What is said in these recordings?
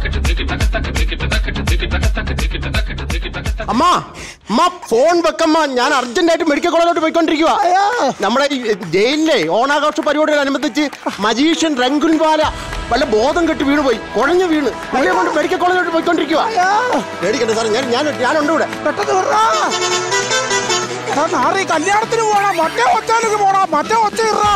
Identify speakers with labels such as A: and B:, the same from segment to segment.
A: അമ്മ അമ്മ ഫോൺ വെക്കമ്മ ഞാൻ അർജന്റായിട്ട് മെഡിക്കൽ കോളേജിലോട്ട് പോയിക്കൊണ്ടിരിക്കുക നമ്മുടെ ഈ ജയിലിലെ ഓണാഘോഷ പരിപാടിയോടനുബന്ധിച്ച് മജീഷ്യൻ രംഗുൻ വാല വല്ല ബോധം കെട്ട് വീണ് പോയി കുഴഞ്ഞു വീണ് പുള്ളിയെ കൊണ്ട് മെഡിക്കൽ കോളേജിലോട്ട് പോയിക്കൊണ്ടിരിക്കുക പേടിക്കണ്ട സാർ ഞാൻ ഞാൻ ഞാനുണ്ട് ഇവിടെ
B: പെട്ടെന്ന് വിടറാ. എടാ, നാളെ ഈ കല്യാണത്തിന് പോണ മറ്റേ ഒച്ചാലേക്ക് പോണ മറ്റേ ഒച്ച ഇറാ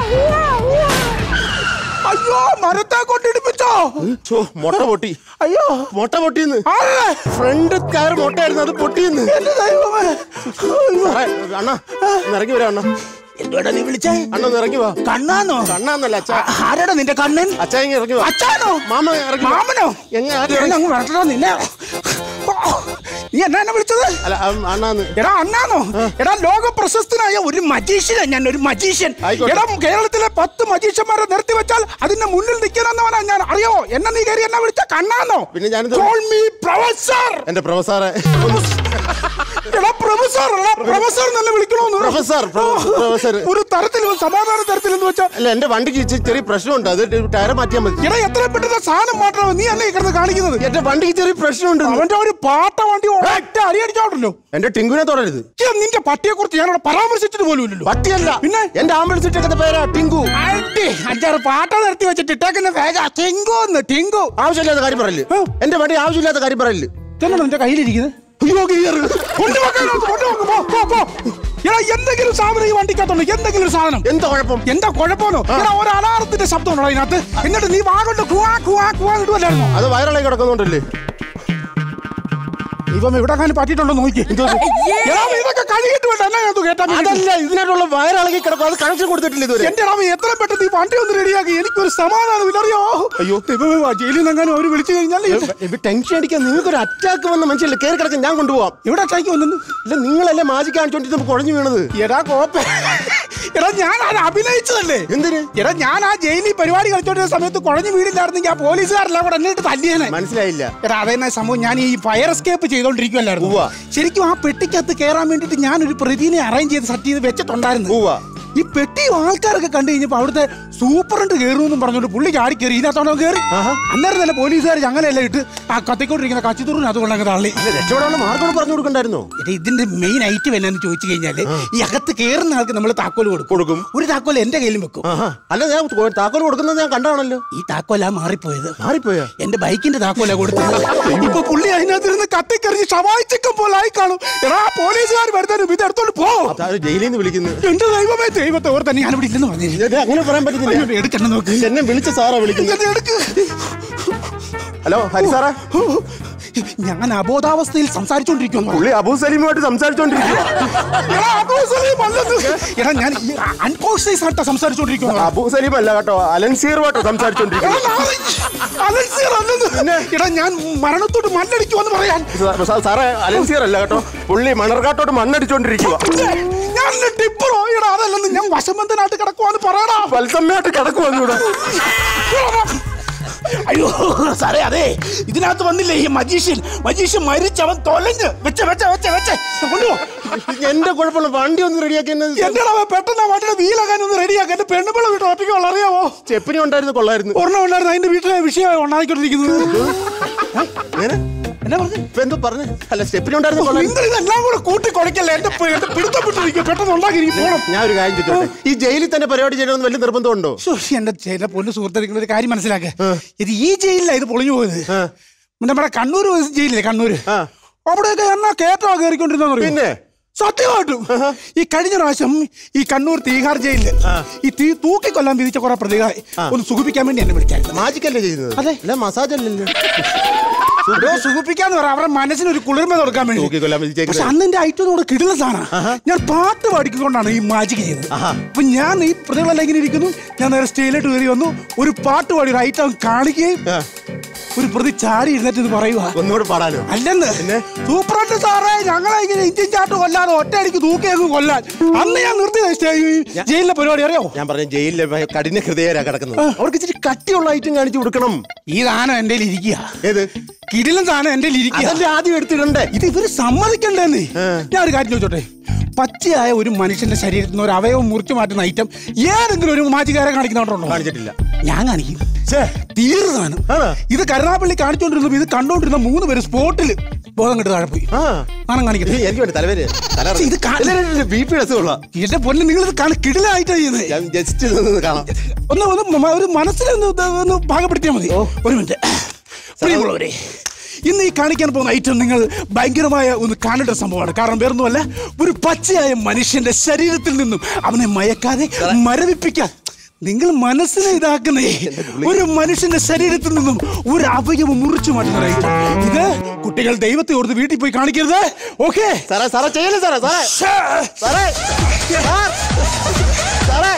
B: അയ്യോ മരത്തെ കൊണ്ടിടിപ്പിച്ചോ
A: ഛോ, മുട്ട പൊട്ടി
B: അയ്യോ
A: മുട്ട പൊട്ടിയെന്ന്
B: ആരേ
A: ഫ്രണ്ട് കയർ മുട്ടയായിരുന്നു അത് പൊട്ടിയെന്ന്
B: എന്റെ ദൈവമേ
A: സാറേ അണ്ണ ഒന്ന് ഇറങ്ങി വരാം അണ്ണ
B: എന്തുവാടാ നീ വിളിച്ചേ
A: അണ്ണ ഒന്ന് ഇറങ്ങി വാ
B: കണ്ണാന്നോ
A: കണ്ണാന്നല്ല അച്ഛാ
B: ആരാടാ നിന്റെ കണ്ണൻ
A: അച്ഛാ ഇങ്ങ് ഇറങ്ങി വാ
B: അച്ഛാനോ
A: മാമ ഇറങ്ങി വാ.
B: മാമനോ
A: എങ്ങ ആരും
B: ഞാൻ
A: ഇറങ്ങി-
B: അങ്ങ് വരട്ടടാ നിന്നെ ഓ, നീ എന്നാ എന്നെ വിളിച്ചത്
A: അല്ല അം, അണ്ണാന്ന്
B: എടാ അണ്ണാന്നോ എടാ ലോക പ്രശസ്തനായ ഒരു മജീഷ്യനാ ഞാൻ ഒരു മജീഷ്യൻ
A: ആയിക്കോട്ടെ.
B: എടാ കേരളത്തിലെ പത്ത് മജീഷ്യന്മാരെ നിർത്തി വെച്ചാൽ അതിന്റെ മുന്നിൽ നിൽക്കണമെന്നവനാ ഞാൻ അറിയോ എന്നെ നീ കയറി എന്നെ വിളിച്ച കണ്ണാന്നോ
A: പിന്നെ ഞാനിത്
B: Call me professor.
A: എന്റെ പ്രൊഫസറെ
B: എടാ പ്രൊഫസർ എടാ പ്രൊഫസർ തന്നെ വിളിക്കണോന്ന്
A: പ്രൊഫസർ, പ്രൊ- പ്രൊഫസർ.
B: ഒരു തരത്തിൽ ഒരു സമാധാന തരത്തിൽ എന്ന് വെച്ചാൽ
A: അല്ല എന്റെ വണ്ടിക്ക് ഇച്ചിരി ചെറിയ പ്രശ്നമുണ്ട് അത് ടയർ മാറ്റിയാൽ മതി
B: എടാ എത്ര പെട്ടെന്ന് സാധനം മാറ്റണം നീ എന്നെ ഈ കിടന്ന് കാണിക്കുന്നത്
A: എന്റെ വണ്ടിക്ക് ചെറിയ പ്രശ്നമുണ്ട്
B: അവന്റെ ഒരു പാട്ട വണ്ടി ഒറ്റ അടിയടിച്ചോട്ടല്ലോ
A: എന്റെ ടിങ്കുനെ തുടരുത്
B: നിന്റെ പട്ടിയെ കുറിച്ച് ഞാനവിടെ പരാമർശിച്ചിട്ട് പോലും ഇല്ലല്ലോ
A: പട്ടിയല്ല
B: പിന്നെ?
A: എന്റെ ആംബുലൻസ് ഇട്ടേക്കുന്ന പേരാ ടിങ്കു
B: അടി, അഞ്ചാറ് പാട്ട നിർത്തി വെച്ചിട്ട് ഇട്ടേക്കുന്ന വേഗ ടിങ്കു ടിങ്കു
A: ആവശ്യമില്ലാത്ത കാര്യം പറയല് എന്റെ വണ്ടി ആവശ്യമില്ലാത്ത കാര്യം പറയല്
B: ഇതെന്നാണ് നിന്റെ കയ്യിലിരിക്കുന്നത്
A: അയ്യോ ഗിയർ
B: കൊണ്ടുവെക്കാനോ? കൊണ്ടുവെക്ക്, പോ, പോ, പോ. എടാ എന്തെങ്കിലും സാധനം ഈ വണ്ടിക്കകത്തുണ്ട് എന്തെങ്കിലും ഒരു സാധനം
A: എന്താ കുഴപ്പം
B: എന്താ കുഴപ്പമോ എടാ ഒരു അലാറത്തിന്റെ ശബ്ദം ഉണ്ടോ അതിനകത്ത് എന്നിട്ട് നീ വാഗോണ്ട് കുവാ കുവാ കുവാ ഇടുവല്ലായിരുന്നോ
A: അത് വയറിളകി കിടക്കുന്നുണ്ടല്ലേ
B: ഇവൻ ഇവിടെ കാണി പറ്റിയിട്ടുണ്ടോ നോക്കി എടാ, ഇതൊക്കെ കഴുകിയിട്ട് വേണ്ട എന്നാ ഞാൻ കേട്ടാ
A: അതല്ല ഇതിനായിട്ടുള്ള വയറിളകി കിടക്കും അത് കണക്ഷൻ കൊടുത്തിട്ടില്ല ഇതുവരെ
B: എന്റെ രാമ എത്ര പെട്ടെന്ന് ഈ വണ്ടി ഒന്ന് റെഡിയാക്കി എനിക്കൊരു സമാധാനം ഇല്ലറിയോ
A: അയ്യോ.
B: ദൈവമേ, ആ ജയിലിൽ നിന്നെങ്ങാനും അവര് വിളിച്ചു കഴിഞ്ഞാൽ
A: ടെൻഷൻ അടിക്കാൻ നിങ്ങൾക്ക് ഒരു അറ്റാക്ക് വന്ന മനുഷ്യല്ലേ കയറി കിടക്കാൻ ഞാൻ കൊണ്ടുപോവാം
B: ഇവിടെ അറ്റാക്കി വന്നു
A: ഇല്ല നിങ്ങളല്ലേ മാജി കാണിച്ചോണ്ടിട്ട് കുഴഞ്ഞു വീണത്
B: എടാ കോപ്പ എടാ ഞാൻ അത് അഭിനയിച്ചതല്ലേ
A: എന്തിന്
B: എടാ ഞാൻ ആ ജയിലിൽ പരിപാടി കളിച്ചോണ്ടിരുന്ന സമയത്ത് കുഴഞ്ഞു വീടില്ലായിരുന്നെങ്കിൽ ആ പോലീസുകാരെല്ലാം കൂടെ എന്നിട്ട് തല്ലിയേനെ
A: മനസ്സിലായില്ല
B: എടാ അതെന്നെ സംഭവം ഞാൻ ഈ ഫയർ എസ്കേപ്പ് ചെയ്തോണ്ടിരിക്കുവല്ലായിരുന്നു
A: ഉവ്വ.
B: ശരിക്കും ആ പെട്ടിക്കകത്ത് കയറാൻ വേണ്ടിട്ട് ഞാൻ ഒരു പ്രതിനെ അറേഞ്ച് ചെയ്ത് സെറ്റ് ചെയ്ത് വെച്ചിട്ടുണ്ടായിരുന്നു
A: ഉവ്വ.
B: ഈ പെട്ടി ആൾക്കാരൊക്കെ കണ്ടു കഴിഞ്ഞപ്പോ അവിടുത്തെ സൂപ്പറണ്ട് കയറുമെന്നും പറഞ്ഞോണ്ട് പുള്ളി ചാടി കയറി ഇതിനകത്തോടെ കയറി അന്നേരം തന്നെ പോലീസുകാർ ഞങ്ങളെല്ലാം ഇട്ട് ആ കത്തിക്കൊണ്ടിരിക്കുന്ന കച്ചിത്തൂറിന് അത് കൊണ്ടങ്ങ് തള്ളി
A: ഇല്ല, രക്ഷപ്പെടാനുള്ള മാർഗം പറഞ്ഞു കൊടുക്കണ്ടായിരുന്നോ
B: എടാ, ഇതിന്റെ മെയിൻ ഐറ്റം എന്നാന്ന് ചോദിച്ചു കഴിഞ്ഞാല് ഈ അകത്ത് കയറുന്ന ആൾക്ക് നമ്മൾ താക്കോൽ കൊടുക്കും
A: കൊടുക്കും.
B: ഒരു താക്കോൽ എന്റെ കയ്യിലും വെക്കും
A: ആഹാ അല്ല ഞാൻ കൊ- താക്കോൽ കൊടുക്കുന്നത് ഞാൻ കണ്ടാണല്ലോ
B: ഈ താക്കോലാ മാറിപ്പോയത്
A: മാറിപ്പോയാ
B: എന്റെ ബൈക്കിന്റെ താക്കോലാ കൊടുത്തത് ഇപ്പൊ പുള്ളി അതിനകത്തിരുന്ന് കത്തിക്കറിഞ്ഞ് ഷവായിച്ചക്കം പോലെ ആയി കാണും എടാ പോലീസുകാർ വരുന്നതിന് ഇത് എടുത്തോണ്ട് പോ
A: അതായത് ജയിലിൽ നിന്ന് വിളിക്കുന്നത്
B: എന്റെ ദൈവമേ ദൈവത്തെ ഓർ തന്നെ ഞാനിവിടെ ഇല്ലെന്ന് പറഞ്ഞു
A: ഇത് അങ്ങനെ പറയാൻ പറ്റുന്നില്ല
B: എടുക്കണ്ട നോക്ക്
A: എന്നെ വിളിച്ച സാറാ വിളിക്കുന്നത്
B: ഇങ്ങനെ എടുക്ക്
A: ഹലോ ഹരി സാറേ
B: ഞാൻ അബോധാവസ്ഥയിൽ സംസാരിച്ചോണ്ടിരിക്കുന്നു
A: പുള്ളി അബൂ സലീമുമായിട്ട് സംസാരിച്ചോണ്ടിരിക്കുക
B: എടാ, അബൂ സലീം അല്ലെന്ന്. എടാ ഞാൻ അൺകോൺഷ്യസ് ആയിട്ടാ സംസാരിച്ചോണ്ടിരിക്കുന്നു
A: അബൂ സലീം അല്ല കേട്ടോ അലൻസീറുമായിട്ട് സംസാരിച്ചോണ്ടിരിക്കുക
B: എടാ, നാളെ അലൻസിയർ അല്ലെന്ന്. എടാ ഞാൻ മരണത്തോട് മല്ലടിക്കുമെന്ന് പറയാൻ
A: സാ- സാറേ അലൻസീർ അല്ല കേട്ടോ പുള്ളി മണർകാട്ടോട്ട് മണ്ണടിച്ചോണ്ടിരിക്കുക
B: ഞാൻ ടിപ്പറോ എടാ അതല്ലെന്ന് ഞാൻ വശബന്ധനായിട്ട് കിടക്കുവാന്ന് പറയടാ
A: വത്സമ്മയായിട്ട് കിടക്കുവന്നൂടെ
B: അയ്യോ സാറേ അതെ ഇതിനകത്ത് വന്നില്ലേ ഈ മജീഷ്യൻ മജീഷ്യൻ മരിച്ചവൻ തൊലഞ്ഞ് വെച്ച വെച്ച വെച്ച വെച്ച കൊണ്ടുപോ
A: എന്റെ കുഴപ്പമില്ല വണ്ടി ഒന്ന് റെഡിയാക്കി
B: എന്റെ പെട്ടെന്ന് ആ വണ്ടിയുടെ വീലാകാൻ ഒന്ന് റെഡിയാക്കി എന്റെ പെണ്ണുപിള്ള വീട്ടിൽ ഒറ്റയ്ക്കുള്ള അറിയാവോ
A: ചെപ്പിനി ഉണ്ടായിരുന്നു കൊള്ളായിരുന്നു
B: ഒരെണ്ണം ഉണ്ടായിരുന്നു അതിന്റെ വീട്ടിലെ വിഷയം ഉണ്ടാക്കിക്കൊണ്ടിരിക്കുന്നത്
A: എങ്ങനെ
B: എന്നാ പറഞ്ഞു
A: ഇപ്പൊ എന്തോ പറഞ്ഞു അല്ല സ്റ്റെപ്പിനി ഉണ്ടായിരുന്നു കൊള്ളായിരുന്നു
B: നിങ്ങൾ ഇതെല്ലാം കൂടെ കൂട്ടി കുഴക്കല്ലേ എന്റെ പി- എന്റെ പിടുത്തപ്പെട്ടിരിക്കും പെട്ടെന്ന് ഉണ്ടാക്കി പോണം
A: ഞാൻ ഒരു കാര്യം ചോദിച്ചോട്ടെ ഈ ജയിലിൽ തന്നെ പരിപാടി ചെയ്യണമെന്ന് വലിയ നിർബന്ധമുണ്ടോ
B: ശ്ശോ, എന്റെ ചേട്ട പൊന്ന് സുഹൃത്തുക്കൾ ഒരു കാര്യം മനസ്സിലാക്ക ഇത് ഈ ജയിലിലാണ് ഇത് പൊളിഞ്ഞു പോയത് നമ്മുടെ കണ്ണൂർ ജയിലില്ലേ കണ്ണൂര്
A: ആ.
B: അവിടെയൊക്കെ എന്നാ കേട്ടോ കയറിക്കൊണ്ടിരുന്ന
A: പിന്നെ?
B: സത്യമായിട്ടും ഈ കഴിഞ്ഞ പ്രാവശ്യം ഈ കണ്ണൂർ തീഹാർ ജയിലില് ഈ തീ തൂക്കിക്കൊല്ലാൻ വിധിച്ച കുറെ പ്രതികളെ ഒന്ന് സുഖിപ്പിക്കാൻ വേണ്ടി എന്നെ വിളിച്ചായിരുന്നു
A: മാജിക്കല്ലേ ചെയ്യുന്നത്
B: അതെ.
A: അല്ല മസാജ് അല്ലല്ലോ
B: എടോ, സുഖിപ്പിക്കാന്ന് പറയാം അവരുടെ മനസ്സിന് ഒരു കുളിർമ കൊടുക്കാൻ വേണ്ടി
A: തൂക്കിക്കൊല്ലാൻ
B: പക്ഷെ
A: വിധിച്ചേക്കുന്നത്
B: അന്ന് എന്റെ ഐറ്റം കൂടെ കിടില സാധന ഞാൻ പാട്ട് പാടിക്കൊണ്ടാണ് ഈ മാജിക് ചെയ്തത് അപ്പൊ ഞാൻ ഈ പ്രതികളെല്ലാം ഇങ്ങനെ ഇരിക്കുന്നു ഞാൻ നേരെ സ്റ്റേജിലോട്ട് കയറി വന്നു ഒരു പാട്ട് പാടി ഒരു ഐറ്റം കാണിക്കുകയും
A: ആ.
B: ഒരു പ്രതി ചാടി ഇരുന്നിട്ട് ഇത് പറയുക
A: ഒന്നുകൂടെ പാടാനോ
B: അല്ലെന്ന് സൂപ്പറുണ്ട് സാറേ ഞങ്ങളെ ഇങ്ങനെ ഇഞ്ചിൻ ചാട്ട് കൊല്ലാതെ ഒറ്റയടിക്ക് തൂക്കി അങ്ങ് കൊല്ലാൻ അന്ന് ഞാൻ നിർത്തിയത് സ്റ്റേ- ഈ ജയിലിലെ പരിപാടി അറിയാമോ
A: ഞാൻ പറഞ്ഞ ജയിലിലെ ഭയ- കഠിന ഹൃദയരാ കിടക്കുന്നത് അവർക്ക് ഇച്ചിരി കട്ടിയുള്ള ഐറ്റം കാണിച്ചു കൊടുക്കണം
B: ഈ സാധനം എന്റെ ഇരിക്കുക
A: ഏത്
B: കിടിലൻ സാധനം എന്റെ ഇരിക്കുക
A: അതല്ലേ ആദ്യം എടുത്തിടണ്ടേ
B: ഇത് ഇവര് സമ്മതിക്കണ്ടേന്ന് ഞാൻ ഒരു കാര്യം ചോദിച്ചോട്ടെ പച്ചയായ ഒരു മനുഷ്യന്റെ ശരീരത്തിൽ നിന്ന് ഒരു അവയവം മുറിച്ചു മാറ്റുന്ന ഐറ്റം ഏതെങ്കിലും ഒരു മാജിക്കാരെ കാണിക്കുന്നുണ്ടോ
A: കാണിച്ചിട്ടില്ല
B: ഞാൻ കാണിക്കും തീർന്നാണ്
A: ആണോ?
B: ഇത് കരുനാപ്പള്ളി കാണിച്ചോണ്ടിരുന്നപ്പോ ഇത് കണ്ടോണ്ടിരുന്ന മൂന്ന് പേര് സ്പോട്ടിൽ ബോധം കെട്ട് താഴെ പോയി
A: ആ
B: നാണം കാണിക്കട്ടെ
A: എനിക്ക് വേണ്ടി തലവേര്
B: പക്ഷേ ഇത് കാ-
A: ബി പി അസുഖമുള്ള
B: എന്റെ പൊന്നെ നിങ്ങൾ ഇത് കാണി കിടിലായിട്ടാ ചെയ്യുന്നത്
A: ഞാൻ ജസ്റ്റ് നിന്ന് കാണാം
B: ഒന്ന് ഒന്ന് മ- ഒരു മനസ്സിലൊന്ന് ഇത് ഒന്ന് ഭാഗപ്പെടുത്തിയാൽ മതി ഒരു മിനിറ്റ് പ്രിയമുള്ളവരെ ഇന്ന് ഈ കാണിക്കാൻ പോകുന്ന ഐറ്റം നിങ്ങൾ ഭയങ്കരമായ ഒന്ന് കാണേണ്ട സംഭവമാണ് കാരണം വേറൊന്നുമല്ല ഒരു പച്ചയായ മനുഷ്യന്റെ ശരീരത്തിൽ നിന്നും അവനെ മയക്കാതെ മരവിപ്പിക്കാൻ നിങ്ങൾ മനസ്സിനെ ഇതാക്കുന്നേ ഒരു മനുഷ്യന്റെ ശരീരത്തിൽ നിന്നും ഒരു അവയവം മുറിച്ചു മാറ്റുന്ന ഒരു ഐറ്റം ഇത് കുട്ടികൾ ദൈവത്തെ ഓർത്ത് വീട്ടിൽ പോയി കാണിക്കരുത് ഓക്കെ
A: സാറേ സാറേ ചെയ്യല്ലേ സാറേ സാറേ സാറേ സാർ! സാറേ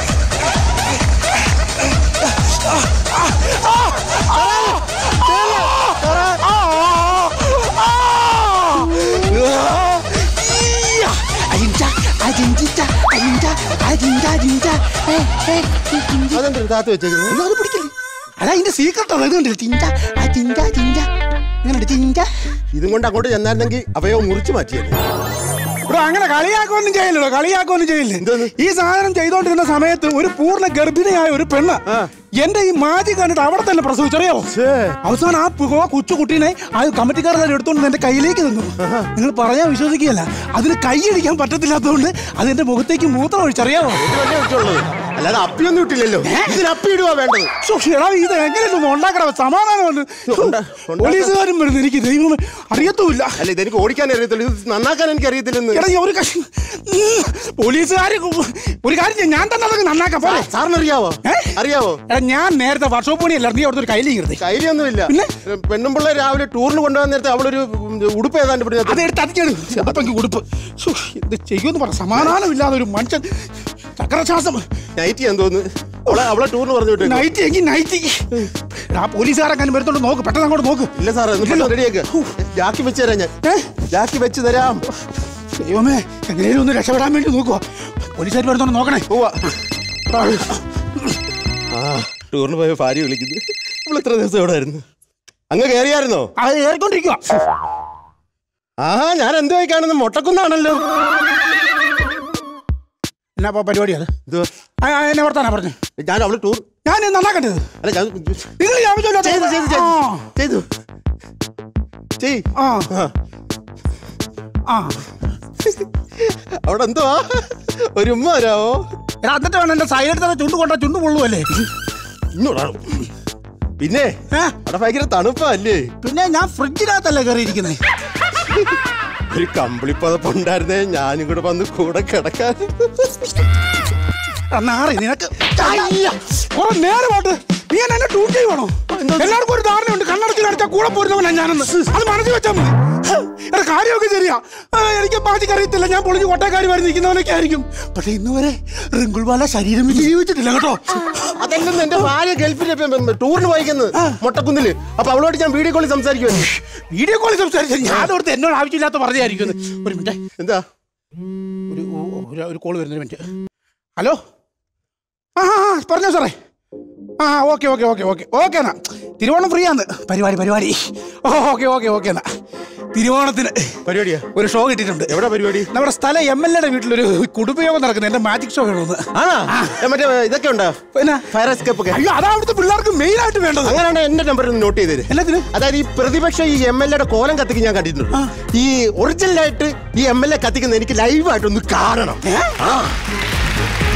A: അതെന്താ താത്ത് വെച്ചേക്കുന്നത്
B: അത് പിടിക്കില്ലേ അതാ അതിന്റെ സീക്രട്ട് അത് കണ്ടില്ല ചിഞ്ച ആ ചിഞ്ച ചിഞ്ച ഇങ്ങനെ ചിഞ്ച
A: ഇതും കൊണ്ട് അങ്ങോട്ട് ചെന്നായിരുന്നെങ്കിൽ അവയവം മുറിച്ചു മാറ്റിയത്
B: ബ്രോ അങ്ങനെ കളിയാക്കൊന്നും ചെയ്യില്ലല്ലോ കളിയാക്കൊന്നും ചെയ്യില്ല
A: എന്തോന്ന്?
B: ഈ സാധനം ചെയ്തോണ്ടിരുന്ന സമയത്ത് ഒരു പൂർണ്ണ ഗർഭിണിയായ ഒരു പെണ്ണ് എന്റെ ഈ മാജി കണ്ടിട്ട് അവിടെ തന്നെ പ്രസവിച്ചറിയാവോ അവസാനം ആ പുക കൊച്ചു കുട്ടീനെ ആ കമ്മിറ്റിക്കാരെല്ലാം എടുത്തോണ്ട് എന്റെ കയ്യിലേക്ക് തന്നു നിങ്ങൾ പറഞ്ഞാൽ വിശ്വസിക്കുകയല്ല അതിന് കൈയടിക്കാൻ പറ്റത്തില്ലാത്തതുകൊണ്ട് അത് എന്റെ മുഖത്തേക്ക് മൂത്രം ഒഴിച്ചറിയാവോ
A: ഇത് വലിയ കുറ്റമുള്ളത് അല്ലാതെ അപ്പിയൊന്നും ഇട്ടില്ലല്ലോ ഇതിന് അപ്പി ഇടുവാ വേണ്ടത്
B: ശ്ശോ, എടാ, ഇത് എങ്ങനെയൊന്നും ഉണ്ടാക്കണം സമാധാനമുണ്ട്
A: ഉണ്ടാ- ഉണ്ടാക്കാൻ-
B: പോലീസുകാരും വരുന്നു എനിക്ക് ദൈവമേ അറിയത്തുമില്ല
A: അല്ല ഇതെനിക്ക് ഓടിക്കാൻ അറിയത്തില്ല ഇത് നന്നാക്കാൻ എനിക്ക് അറിയത്തില്ലെന്ന്
B: എടാ ഈ ഒരു കഷ്ണം പോലീസുകാർ ഒരു കാര്യം ചെയ്യ്, ഞാൻ തന്നെ അതൊക്കെ നന്നാക്കാം പോലെ
A: സാറിന് അറിയാവോ
B: ഏ?
A: അറിയാവോ
B: എടാ ഞാൻ നേരത്തെ വർക്ക്ഷോപ്പ് പണിയല്ല നീ അവിടുത്തെ ഒരു കയ്യിൽ കയറി
A: കയ്യിലൊന്നുമില്ല
B: പിന്നെ?
A: പെണ്ണും പിള്ളേർ രാവിലെ ടൂറിന് കൊണ്ടുപോകാൻ നേരത്തെ അവളൊരു ഉം, ഉടുപ്പ് ഏതാണ്ട് പിടിച്ചത്
B: അതെടുത്ത് അതിക്കാണ് അതൊക്കെ ഉടുപ്പ് ശ്ശോ, ഇത് ചെയ്യുമെന്ന് പറ സമാധാനമില്ലാതെ ഒരു മനുഷ്യൻ ചക്രശ്വാസം
A: നൈറ്റ് ചെയ്യാൻ തോന്നുന്നു അവളെ അവളെ ടൂറിന് പറഞ്ഞു വിട്ടേക്കും
B: നൈറ്റ് എങ്കിൽ നൈറ്റ് ആ പോലീസുകാരെക്കാനും വരുത്തോണ്ട് നോക്ക് പെട്ടെന്ന് അങ്ങോട്ട് നോക്ക്
A: ഇല്ല സാറേ
B: ഇല്ലല്ലോ.
A: റെഡിയാക്ക് ജാക്കി വെച്ച് തരാം ഞാൻ
B: ഏ?
A: ജാക്കി വെച്ച് തരാം
B: ദൈവമേ എങ്ങനെയും ഒന്ന് രക്ഷപ്പെടാൻ വേണ്ടി നോക്കുക പോലീസുകാർ വരുത്തോണ്ട് നോക്കണേ
A: പോവാ ആ ടൂറിന് പോയ ഭാര്യ വിളിക്കുന്നു നമ്മൾ എത്ര ദിവസം എവിടെ ആയിരുന്നു അങ്ങ് കയറിയായിരുന്നോ
B: അത് ഏറിക്കൊണ്ടിരിക്കുക
A: ആ ഞാൻ എന്തുവായി കാണുന്ന മൊട്ടക്കുന്നാണല്ലോ
B: എന്നാ ഇപ്പൊ പരിപാടി അത്
A: ഇത്
B: ആ, ആ, എന്നെ വർത്താനാ പറഞ്ഞു
A: ഞാൻ അവള് ടൂർ
B: ഞാൻ നന്നാക്കണ്ടത്
A: അല്ല ഞാൻ
B: നിങ്ങൾ യാമിച്ചല്ലോ
A: ചെയ്തു ചെയ്തു ചെയ്തു ചെയ്തു ചെയ്
B: ആ ആ
A: അവിടെ എന്തുവാ ഒരു ഉമ്മ വരാവോ
B: എടാ, എന്നിട്ട് വേണം എന്റെ സൈഡിൽ തന്നെ ചുണ്ട് കൊണ്ടാ ചുണ്ട് പൊള്ളുവല്ലേ
A: ഇങ്ങോട്ടാ പിന്നെ
B: ഏ?
A: അവിടെ ഭയങ്കര തണുപ്പല്ലേ
B: പിന്നെ ഞാൻ ഫ്രിഡ്ജിനകത്തല്ലേ കയറിയിരിക്കുന്നത്
A: ഒരു കമ്പിളിപ്പതപ്പുണ്ടായിരുന്നേ ഞാനും കൂടെ വന്ന് കൂടെ കിടക്കാൻ
B: നാറി നിനക്ക് കുറെ നേരമായിട്ട് നീ എന്നെ ട്യൂൺ ചെയ്യുവാണോ എല്ലാവർക്കും ഒരു ധാരണയുണ്ട് കണ്ണടച്ച് കാണിച്ചാൽ കൂടെ പോരുന്നവനാ ഞാനെന്ന് അത് മനസ്സിൽ വെച്ചാൽ മതി എടാ കാര്യമൊക്കെ ശരിയാ ആ, എനിക്ക് പാചകം അറിയത്തില്ല ഞാൻ പൊളിഞ്ഞ് കൊട്ടക്കാരി വരെ നിൽക്കുന്നവനൊക്കെ ആയിരിക്കും പക്ഷെ ഇന്ന് വരെ റിങ്കിൾവാല ശരീരം വിട്ട് ജീവിച്ചിട്ടില്ല കേട്ടോ
A: അതല്ലെന്ന് എന്റെ ഭാര്യ ഗൾഫിൽ ടൂറിന് പോയിക്കുന്നത് മൊട്ടക്കുന്നില് അപ്പൊ അവളോട് ഞാൻ വീഡിയോ കോളിൽ സംസാരിക്കുമല്ലോ
B: വീഡിയോ കോളിൽ സംസാരിച്ച ഞാനോടത്ത് എന്നോട് ആവശ്യമില്ലാത്ത പറഞ്ഞായിരിക്കും ഒരു മിനിറ്റ്
A: എന്താ
B: ഒരു ഒരു- ഒരു കോൾ വരുന്നൊരു മിനിറ്റ് ഹലോ ആ ആ ആ, പറഞ്ഞോ സാറേ ആ okay okay okay okay okay എന്നാ തിരുവോണം ഫ്രീ ആണ് പരിപാടി പരിപാടി ഓ ഓക്കെ ഓക്കെ ഓക്കെ എന്നാ തിരുവോണത്തിന്
A: പരിപാടിയാ
B: ഒരു ഷോ കിട്ടിയിട്ടുണ്ട്
A: എവിടെ പരിപാടി
B: നമ്മുടെ സ്ഥലം എം എൽ എയുടെ വീട്ടിലൊരു കുടുംബയോഗം നടക്കുന്നത് എന്റെ മാജിക് ഷോ വേണമെന്ന്
A: ആണോ ഏ, മറ്റേ ഇതൊക്കെ ഉണ്ടോ
B: പിന്നെ
A: ഫയർ എസ്കേപ്പ് ഒക്കെ
B: അയ്യോ അതാ അവിടുത്തെ പിള്ളേർക്ക് മെയിൻ ആയിട്ട് വേണ്ടത്
A: അങ്ങനെയാണ് എന്റെ നമ്പർ ഒന്ന് നോട്ട് ചെയ്തേര്
B: എല്ലാത്തിനും
A: അതായത് ഈ പ്രതിപക്ഷം ഈ എം എൽ എയുടെ കോലം കത്തിക്ക് ഞാൻ കണ്ടിട്ടുണ്ട് ഈ ഒറിജിനൽ ആയിട്ട് ഈ എം എൽ എ കത്തിക്കുന്ന എനിക്ക് ലൈവായിട്ട് ഒന്ന് കാണണം
B: ഏ?
A: ആ